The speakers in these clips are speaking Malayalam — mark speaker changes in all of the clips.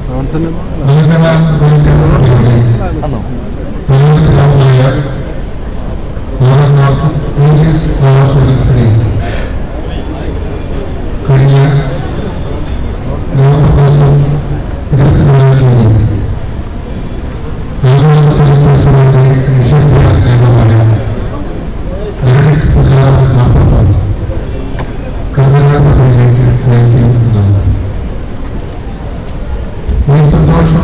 Speaker 1: മലങ്കര പോലീസ് പ്രമുഖരായ ഗവർണർ പോലീസ് ഓഫീസറെ കഴിഞ്ഞ നവംബർ മാസം ഇരുപത്തിനാലാം തീയതി ആഗോള പോലീസുകളുടെ നിഷേധ നിയമമായ മെറിറ്റ് പുതിയ മാറ്റം കർമ്മനാഥയിലേക്ക് നയിക്കുന്നതാണ് ഈ സന്തോഷം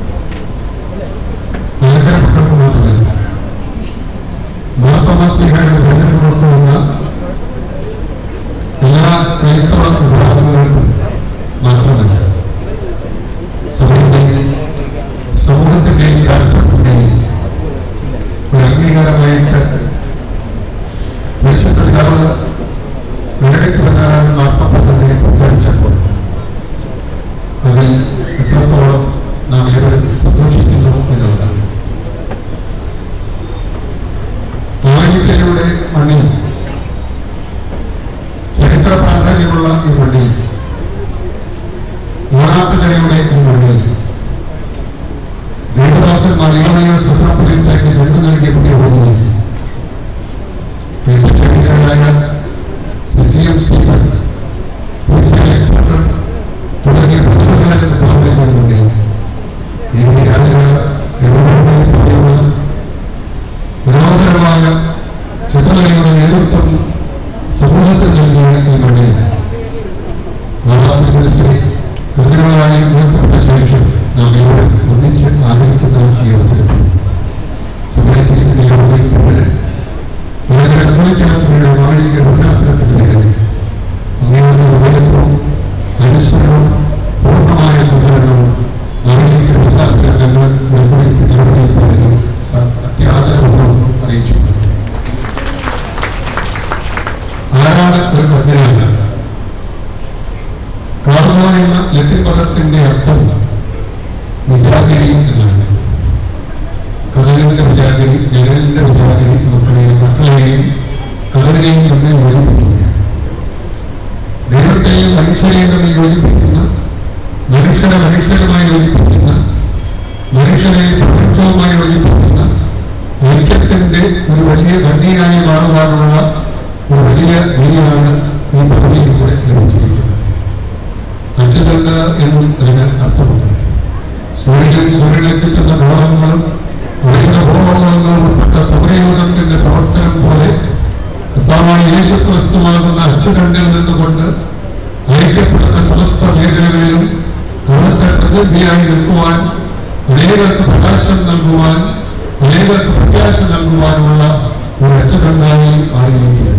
Speaker 1: നഗരപ്പെട്ടു മാത്രമല്ല മാർത്തമാശ്രീഹാരുടെ ഭജന പുറത്തുവന്ന എല്ലാ ക്രൈസ്തവ വിഭാഗങ്ങൾക്കും മാത്രമല്ല സഭയുടെയും സമൂഹത്തിന്റെയും രാഷ്ട്രത്തിന്റെയും ഒരു അംഗീകാരമായിട്ട് പരിശുദ്ധ പിതാവ് മെറിറ്റ് പ്രകാരം മാർത്തപ്പദ്ധതിയെ പ്രഖ്യാപിച്ചപ്പോൾ അതിൽ എത്രത്തോളം നാം ഏവരും സന്തോഷിക്കുന്നു എന്നുള്ളതാണ് ആയിരത്തിലൂടെ മണ്ണിൽ ചരിത്ര പ്രാധാന്യമുള്ള ഈ മണ്ണിൽ ഓണാട്ടുകരയുടെ ഈ മണ്ണിൽ ദേവദാസൻ മലയാളികൾ സ്വപ്നപ്പുരത്തേക്ക് രണ്ടു നൽകിയ പുതിയ ഭൂമിയിൽ ശരീരരായ സി എം സ്റ്റീഫൻ അലക്സാണ്ടർ തുടങ്ങിയ പ്രതിഭകളെ സ്ഥാപിക്കുന്നതിലൂടെ ഈ രാജ്യങ്ങളുള്ള നിരോധനമായ ചുമതലയുടെ നേതൃത്വം സമൂഹത്തിൽ നൽകിയ ഈ മണ്ണിൽ നാളാത്മകശ്രീ കൃത്യമായി ഉയർത്തപ്പെട്ട ശേഷം നാം ഇവിടെ ഒന്നിച്ച് ആദരിക്കുന്ന ഈ അവസരം സമയത്തിരിക്കുന്ന യോഗയിൽ പിന്നിൽ വളരെ കത്തോലിക്കാസഭയുടെ മാനവിക വികാസനത്തിന് പിന്നിൽ അങ്ങനെയുള്ള ഹൃദയത്വവും അനുസരണവും പൂർണ്ണമായ സഹകരണവും മാനവിക വികാസത്തിന് ഞങ്ങൾ നിർവഹിക്കുന്ന നടപടിയിൽ പറഞ്ഞു അത്യാദരപൂർവ്വം അറിയിച്ചു ആരാണ് ഒരു കർദ്ദനല്ല കാർമ എന്ന ലത്തിൻ പദത്തിന്റെ അർത്ഥം വിജാഗിരി എന്നാണ് കഥകളിന്റെ വിജാഗിരി ജനലിന്റെ വിജാഗിരി മക്കളെയും മക്കളെയും കഥകളെയും തമ്മിൽ യോജിപ്പിക്കുകയാണ് ദൈവത്തെയും മനുഷ്യരെയും തമ്മിൽ യോജിപ്പിക്കുന്ന മനുഷ്യരെ മനുഷ്യരുമായി യോജിപ്പിക്കുന്ന മനുഷ്യരെ പ്രപഞ്ചവുമായി യോജിപ്പിക്കുന്ന ഐക്യത്തിന്റെ ഒരു വലിയ ഖണ്ഡിയായി മാറുവാനുള്ള ഒരു വലിയ വിധിയാണ് ഈ പദ്ധതിയിലൂടെ ലഭിച്ചിരിക്കുന്നത് അച്യുതണ്ട് എന്നും അതിന് അർത്ഥമുണ്ട് സൂര്യൻ സൂര്യനെ കിട്ടുന്ന ഗോളങ്ങളും ഉയർന്ന ഭൂഗോളങ്ങളും ഉൾപ്പെട്ട സൗരയൂഥത്തിന്റെ പ്രവർത്തനം പോലെ കർത്താവായ യേശു ക്രിസ്തുവാകുന്ന അച്യുതണ്ടിൽ നിന്നുകൊണ്ട് ഐക്യപ്പെടുന്ന സമസ്ത മേഖലകളിലും അവിടുത്തെ പ്രതിനിധിയായി നിൽക്കുവാൻ അനേകർക്ക് പ്രകാശം നൽകുവാൻ അനേകർക്ക് പ്രത്യാശ നൽകുവാനുള്ള ഒരു അച്യുതണ്ടായി മാറിയിരിക്കുകയാണ്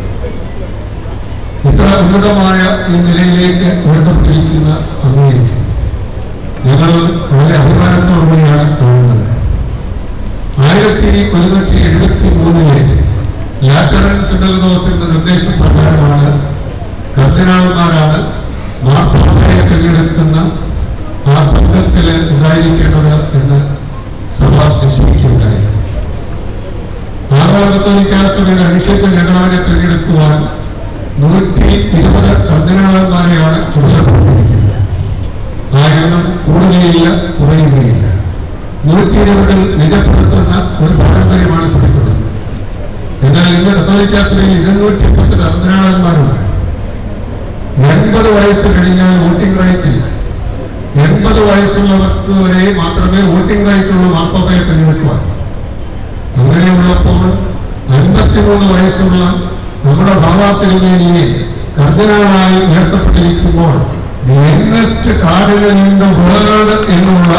Speaker 1: ഇത്ര ഉന്നതമായ ഈ നിലയിലേക്ക് ഉയർത്തപ്പെട്ടിരിക്കുന്ന അങ്ങയെ ഞങ്ങൾ വളരെ അഭിമാനത്തോടുകൂടിയാണ് കാണുന്നത് ആയിരത്തി ഒരുന്നൂറ്റി എഴുപത്തി മൂന്നിലെ ലാറ്ററൻ സിനൽദോസിന്റെ നിർദ്ദേശപ്രകാരമാണ് കർദിനാൾമാരാണ് മാർപ്പാപ്പയെ തിരഞ്ഞെടുക്കുന്ന ആ സംഘത്തിൽ ഉണ്ടായിരിക്കേണ്ടത് എന്ന് സഭ നിശ്ചയിക്കുകയുണ്ടായി ആറാം കത്തോലിക്കാസഭയുടെ അനുഷ്ഠിത നേതാവിനെ തിരഞ്ഞെടുക്കുവാൻ നൂറ്റി ഇരുപത് കർദിനാളന്മാരെയാണ് ചുമതലപ്പെടുത്തിയിരിക്കുന്നത് ആ എണ്ണം കൂടുകയില്ല കുറയുകയില്ല നൂറ്റി ഇരുപതിൽ നിജപ്പെടുത്തുന്ന ഒരു പാരമ്പര്യമാണ് സഭയ്ക്കുള്ളത് എന്നാൽ ഇന്ന് കത്തോലിക്കാസഭയിൽ ഇരുന്നൂറ്റി പത്ത് കർദിനാളന്മാരുണ്ട് എൺപത് വയസ്സ് കഴിഞ്ഞാൽ വോട്ടിംഗ് റൈറ്റ് ഇല്ല എൺപത് വയസ്സുള്ളവർക്ക് വരെ മാത്രമേ വോട്ടിംഗ് റൈറ്റുള്ള മാർപ്പാപ്പയെ തിരഞ്ഞെടുക്കുവാൻ അങ്ങനെയുള്ളപ്പോൾ അൻപത്തിമൂന്ന് വയസ്സുള്ള നമ്മുടെ ഭാവാത്തിരുമേനിയെ കർദിനാളായി ഉയർത്തപ്പെട്ടിരിക്കുമ്പോൾ the youngest cardinal in the world എന്നുള്ള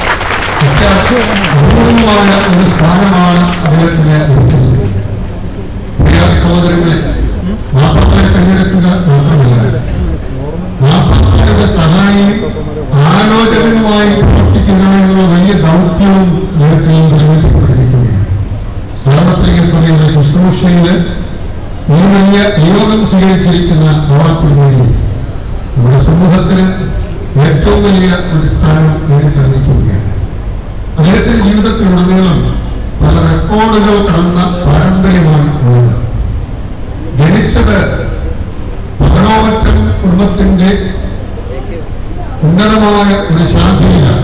Speaker 1: അപൂർവമായ ഒരു സ്ഥാനമാണ് അദ്ദേഹത്തിന് ലഭിക്കുന്നത് പ്രിയ സഹോദരങ്ങളെ മാപ്പയെ തിരഞ്ഞെടുക്കുക മാത്രമല്ല മാപ്പയുടെ സഹായി ആലോചകനുമായി പ്രവർത്തിക്കുക എന്നുള്ള വലിയ ദൗത്യവും നേരത്തെയും നിർവഹിക്കപ്പെട്ടിരിക്കുകയാണ് സാർവത്രിക സഭയുടെ ശുശ്രൂഷയിൽ ഈ വലിയ നിയോഗം സ്വീകരിച്ചിരിക്കുന്ന ആവാക്കുകളിൽ നമ്മുടെ സമൂഹത്തിന് ഏറ്റവും വലിയ ഒരു സ്ഥാനം നേടിത്തന്നിരിക്കുകയാണ് അദ്ദേഹത്തിന്റെ ജീവിതത്തിലുടനീളം പല റെക്കോർഡുകൾ കടന്ന പാരമ്പര്യമാണ് ഉള്ളത് ജനിച്ചത് പതിനോവറ്റം കുടുംബത്തിന്റെ ഉന്നതമായ ഒരു ശാന്തിയിലാണ്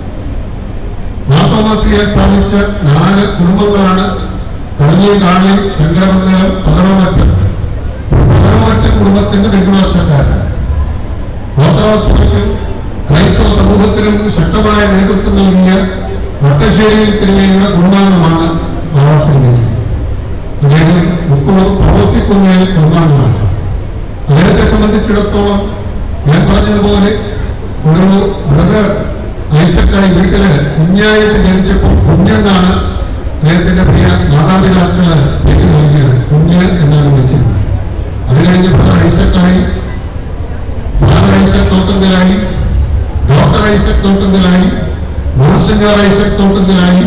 Speaker 1: മാത്തോമാസിയെ സ്ഥാപിച്ച നാല് കുടുംബങ്ങളാണ് കടഞ്ഞി കാണി ശങ്കരമംഗലം പകരമറ്റം പകരമറ്റ കുടുംബത്തിന്റെ പിന്തുണർച്ചക്കാരൻ ഗോത്രവാസികൾക്കും ക്രൈസ്തവ സമൂഹത്തിനും ശക്തമായ നേതൃത്വം നൽകിയ വട്ടശ്ശേരിയിൽ തിരുമേനിയുടെ കുടുംബാംഗമാണ് ബാബാസിംഗ് അദ്ദേഹം മുക്കൂർ പ്രവർത്തിക്കുന്ന കുടുംബാംഗമാണ് അദ്ദേഹത്തെ സംബന്ധിച്ചിടത്തോളം ഞാൻ പറഞ്ഞതുപോലെ ഒരു ബ്രദർ ഐസക്കായി വീട്ടില് കുഞ്ഞായിട്ട് ജനിച്ചപ്പോൾ കുഞ്ഞെന്നാണ് അദ്ദേഹത്തിന്റെ പ്രിയ മാതാപിതാക്കള് പേര് നൽകിയത് കുഞ്ഞ് എന്നാണ് വിളിച്ചത് അത് കഴിഞ്ഞ് ബ്രദർ ഐസക്കായി ഫാദർ ഐസക് തോട്ടത്തിലായി ഡോക്ടർ ഐസക് തോട്ടത്തിലായി മോൺസിഞ്ഞോർ ഐസക് തോട്ടത്തിലായി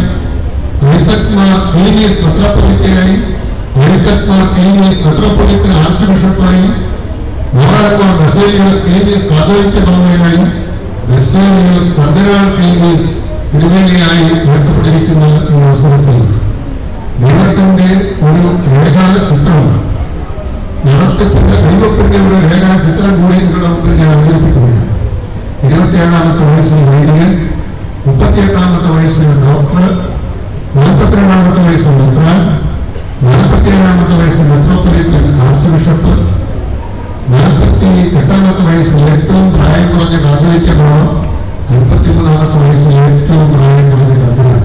Speaker 1: ഐസക് മാർ ക്ലീനിയസ് മെത്രോപൊലിറ്റയായി ഐസക് മാർ ക്ലീനിയസ് മെത്രോപൊലിറ്റൻ ആർച്ച് ബിഷപ്പായി മോറാക്കോർ ബസേലിയോസ് ക്ലീനിയസ് കാതോലിക്ക ബാബയായി ബസേലിയോസ് കർദിനാൾ ക്ലീനിയസ് തിരുവേലിയായി ഉയർത്തപ്പെട്ടിരിക്കുന്ന ഈ അവസരത്തിൽ ദൈവത്തിന്റെ ഒരു രേഖാ ചിത്രമാണ് നടത്തത്തിന്റെ ദൈവത്തിന്റെ ഒരു രേഖാ ചിത്രം കൂടി നിങ്ങളുടെ മുമ്പിൽ ഞാൻ അവതരിപ്പിക്കുകയാണ് ഇരുപത്തിയേഴാമത്തെ വയസ്സിൽ വൈദികൻ മുപ്പത്തിയെട്ടാമത്തെ വയസ്സിൽ ഡോക്ടർ നാൽപ്പത്തിരണ്ടാമത്തെ വയസ്സിൽ മെത്രാൻ നാൽപ്പത്തിയേഴാമത്തെ വയസ്സിൽ മെത്രോപൊലിറ്റൻ ആർച്ച് ബിഷപ്പ് നാൽപ്പത്തി എട്ടാമത്തെ വയസ്സിൽ ഏറ്റവും പ്രായം കുറഞ്ഞ കാതലിക്കമാണ് മുപ്പത്തിമൂന്നാമത്തെ വയസ്സിൽ ഏറ്റവും പ്രായം കുറഞ്ഞ കർദിനാൾ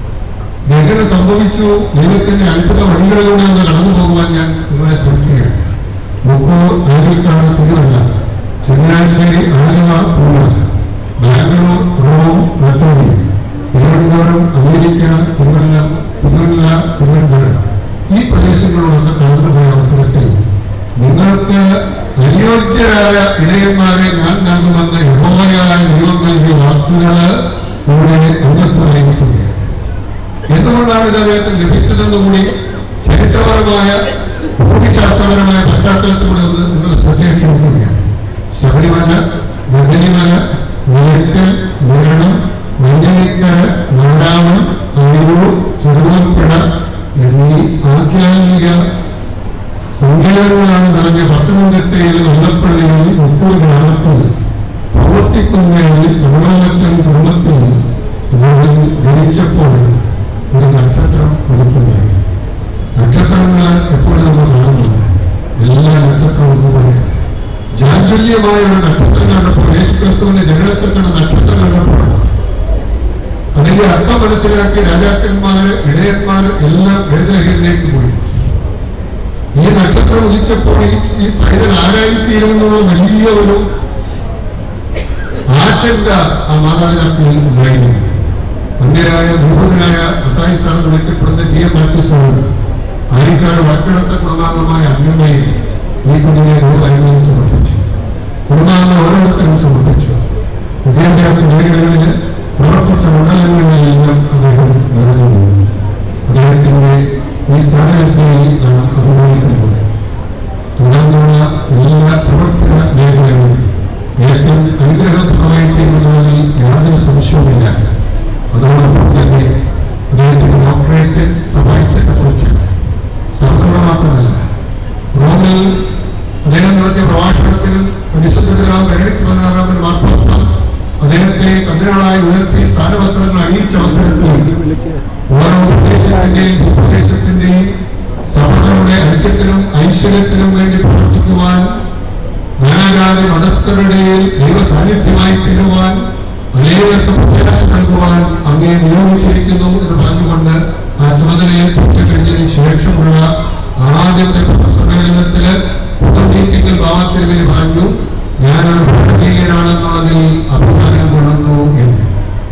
Speaker 1: എങ്ങനെ സംഭവിച്ചു ദൈവത്തിന്റെ അത്ഭുത വഴികളിലൂടെ ഒന്ന് കടന്നു പോകുവാൻ ഞാൻ നിങ്ങളെ ശ്രമിക്കുകയാണ് മുക്കൂർ ആദിക്കാണ് തിരുവല്ല ചങ്ങനാശ്ശേരി ആലുവ പൂർണ്ണ ബാംഗ്ലൂർ റോം നട്ടോടി തിരുവനന്തപുരം അമേരിക്ക തിരുവല്ല തിരുവല്ല തിരുവനന്തപുരം ഈ പ്രദേശങ്ങളിലൊക്കെ കടന്നുപോയ അവസരത്തിൽ നിങ്ങൾക്ക് അനുയോജ്യരായ ഇടയന്മാരെ ഞാൻ നൽകുമെന്ന് യഹോവയായ ദൈവം നൽകിയ വാക്കുകൾ ഇവിടെ അംഗത്വമായിരിക്കുകയാണ് എന്തുകൊണ്ടാണ് ഇത് അദ്ദേഹത്തിന് ലഭിച്ചതെന്നുകൂടി ചരിത്രപരമായ ഭൂമിശാസ്ത്രപരമായ പശ്ചാത്തലത്തിലൂടെ ഒന്ന് നിങ്ങൾ ശ്രദ്ധയിട്ടിരിക്കുകയാണ് ശബരിമല നഗരിമല നിലയ്ക്കൽ മരണം മഞ്ഞളിക്കര നാരായണം അയൂർ ചെറുപുഴ എന്നീ ആധ്യാത്മിക സങ്കേതങ്ങളാണ് നിറഞ്ഞ പത്തനംതിട്ടയിൽ വെള്ളപ്പള്ളിയിൽ മുക്കൂർ ഗ്രാമത്തിൽ പ്രവർത്തിക്കുന്നതിൽ വെള്ളമറ്റം കുടുംബത്തിൽ ഇവരിൽ ജനിച്ചപ്പോൾ ഒരു നക്ഷത്രം ഉദിക്കുകയായി നക്ഷത്രങ്ങൾ എപ്പോഴും നമ്മൾ കാണുന്നുണ്ട് എല്ലാ നക്ഷത്രവും ഒന്നുപോലെ ജാജ്വല്യമായ ഒരു നക്ഷത്രം കണ്ടപ്പോൾ യേശുക്രിസ്തുവിന്റെ ജനനത്തിൽ കണ്ട നക്ഷത്രം കണ്ടപ്പോൾ അതിന്റെ അർത്ഥം മനസ്സിലാക്കി രാജാക്കന്മാര് ഇടയന്മാര് എല്ലാം എഴുതലഹിലേക്ക് പോയി ഈ നക്ഷത്രം ഉദിച്ചപ്പോൾ ഈ- ഈ പൈതൽ ആരായിത്തീരുമെന്നുള്ള വലിയ ഒരു ആശങ്ക ആ മാതാപിതാക്കളിൽ ഉണ്ടായിരുന്നു അന്യരായ ബഹുനായ അത്തായി സ്ഥാനത്ത് വിളിക്കപ്പെടുന്ന ടി എം മാത്യുസാണ് ആരിക്കാട് വക്കിടത്ത കുടുംബാംഗമായ അമ്മയെ ഈ കുഞ്ഞിനെ ഗുരുവായൂരിൽ സമർപ്പിച്ചു കുടുംബാംഗങ്ങൾ ഓരോരുത്തരും സമർപ്പിച്ചു വിദ്യാഭ്യാസ മേഖലകളിൽ പ്രവർത്തിച്ച മണ്ഡലങ്ങളിലെല്ലാം അദ്ദേഹം നിറഞ്ഞു അദ്ദേഹത്തിന്റെ ഈ സ്ഥാനത്തെ നാം അഭിമാനിക്കുന്നത് തുടർന്നുള്ള എല്ലാ പ്രവർത്തന മേഖലകളും ഏറ്റവും അനുഗ്രഹപ്രദമായി തീരുന്നതിൽ യാതൊരു സംശയവുമില്ല അതോടൊപ്പം തന്നെ അദ്ദേഹത്തിന്റെ ഡോക്ടറേറ്റ് സഹായിച്ചതിനെക്കുറിച്ച് സർക്കാർ മാത്രമല്ല റോമിൽ അദ്ദേഹം നടത്തിയ പ്രഭാഷണത്തിലും പരിശുദ്ധരാം ബെനഡിക്ട് പതിനാറാമൻ മാർപ്പാപ്പ അദ്ദേഹത്തെ കന്തിനാളായി ഉയർത്തി സ്ഥാനപത്രങ്ങൾ അണിയിച്ച അവസരത്തിൽ ഓരോ പ്രദേശത്തിന്റെയും ഭൂപ്രദേശത്തിന്റെയും സഭകളുടെ ഐക്യത്തിനും ഐശ്വര്യത്തിനും വേണ്ടി പ്രവർത്തിക്കുവാൻ നാനാജാതി മതസ്ഥരുടെയും ദൈവസാന്നിധ്യമായി തീരുവാൻ അനേകർക്ക് പ്രത്യാശ നൽകുവാൻ അങ്ങേ നിയോഗിച്ചിരിക്കുന്നു എന്ന് പറഞ്ഞുകൊണ്ട് ആ ചുമതലയെ കഴിഞ്ഞതിന് ശേഷമുള്ള ആദ്യത്തെ സമ്മേളനത്തില് പുനർജീവിക്കൽ ഭാവത്തിരുവിന് പറഞ്ഞു ഞാനൊരു ഭാരതീയനാണെന്നുള്ളതിൽ അഭിമാനം കൊള്ളുന്നു എന്ന്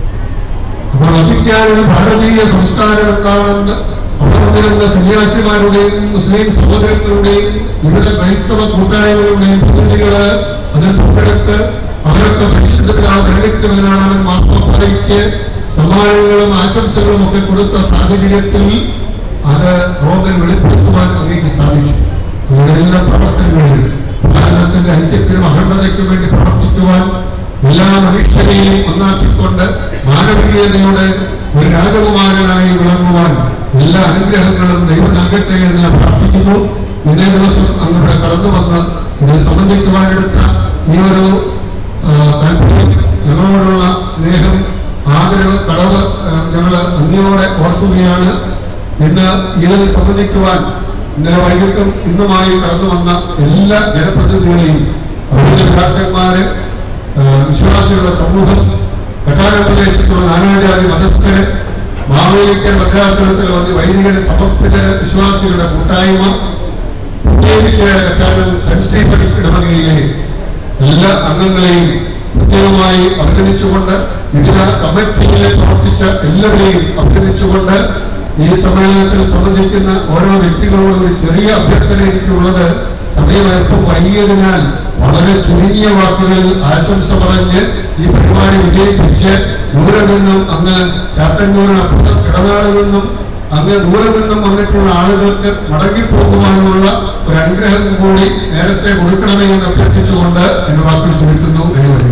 Speaker 1: അപ്പോൾ വസിക്കാനുള്ള ഭാരതീയ സംസ്കാരം എന്താണെന്ന് അവിടെ വന്നിരുന്ന സന്യാസിമാരുടെയും മുസ്ലിം സഹോദരങ്ങളുടെയും വിവിധ ക്രൈസ്തവ കൂട്ടായ്മകളുടെയും പ്രതിനിധികള് അതിൽ പങ്കെടുത്ത് അവരൊക്കെ പരിശുദ്ധത്തിലാണ് പ്രകടിക്കുന്നതിനാണ് മാർപ്പാപ്പയ്ക്ക് സമ്മാനങ്ങളും ആശംസകളും ഒക്കെ കൊടുത്ത സാഹചര്യത്തിൽ അത് റോമിൽ വെളിപ്പെടുത്തുവാൻ അങ്ങേക്ക് സാധിച്ചു ഇവരെല്ലാം പ്രവർത്തനങ്ങളിൽ ഭാരതത്തിന്റെ ഐക്യത്തിനും അഖണ്ഡതയ്ക്കും വേണ്ടി പ്രവർത്തിക്കുവാൻ എല്ലാ മനുഷ്യരെയും ഒന്നാക്കിക്കൊണ്ട് മാനവീയതയുടെ ഒരു രാജകുമാരനായി വിളങ്ങുവാൻ എല്ലാ അനുഗ്രഹങ്ങളും ദൈവം നൽകട്ടെ എന്ന് ഞാൻ പ്രാർത്ഥിക്കുന്നു ഇന്നേ ദിവസം അങ്ങോട്ട് കടന്നു വന്ന് ഇതിൽ സംബന്ധിക്കുവാനെടുത്ത ഈ ഒരു ആ, താല്പര്യം നന്ദിയോടെ ഓർക്കുകയാണ് ഇന്ന് ഇതിൽ സംബന്ധിക്കുവാൻ ഇന്നലെ വൈകിട്ടും ഇന്നുമായി കടന്നു വന്ന എല്ലാ ജനപ്രതിനിധികളെയും അവരുടെ ഭ്രാന്തന്മാര് വിശ്വാസികളുടെ സമൂഹം കട്ടാര പ്രദേശത്തുള്ള നാനാജാതി മതസ്ഥര് മാവേലിക്കൽ ഭദ്രാസനത്തിൽ വന്ന് വൈദികരെ സമർപ്പിച്ച വിശ്വാസികളുടെ കൂട്ടായ്മ പ്രത്യേകിച്ച് കാരണം സെന്റ് സ്റ്റീഫൻസ് ഇടവകയിലെ എല്ലാ അംഗങ്ങളെയും പ്രത്യേകമായി അഭിനന്ദിച്ചുകൊണ്ട് വിവിധ കമ്മിറ്റികളിൽ പ്രവർത്തിച്ച എല്ലാവരെയും അഭിനന്ദിച്ചുകൊണ്ട് ഈ സമ്മേളനത്തിൽ സംബന്ധിക്കുന്ന ഓരോ വ്യക്തികളോടും ഒരു ചെറിയ അഭ്യർത്ഥന എനിക്കുള്ളത് സമയം അല്പം വൈകിയതിനാൽ വളരെ ചുരുങ്ങിയ വാക്കുകളിൽ ആശംസ പറഞ്ഞ് ഈ പരിപാടി വിജയിപ്പിച്ച് ദൂരെ നിന്നും അങ്ങ് ചാത്തന്നൂരിനപ്പുറം കിടനാട് നിന്നും അങ്ങ് ദൂരെ നിന്നും വന്നിട്ടുള്ള ആളുകൾക്ക് മടങ്ങിപ്പോകുവാനുള്ള ഒരു അനുഗ്രഹം കൂടി നേരത്തെ കൊടുക്കണമേ എന്ന് അഭ്യർത്ഥിച്ചുകൊണ്ട് എന്റെ വാക്കുകൾ ചുരുക്കുന്നു ദൈവം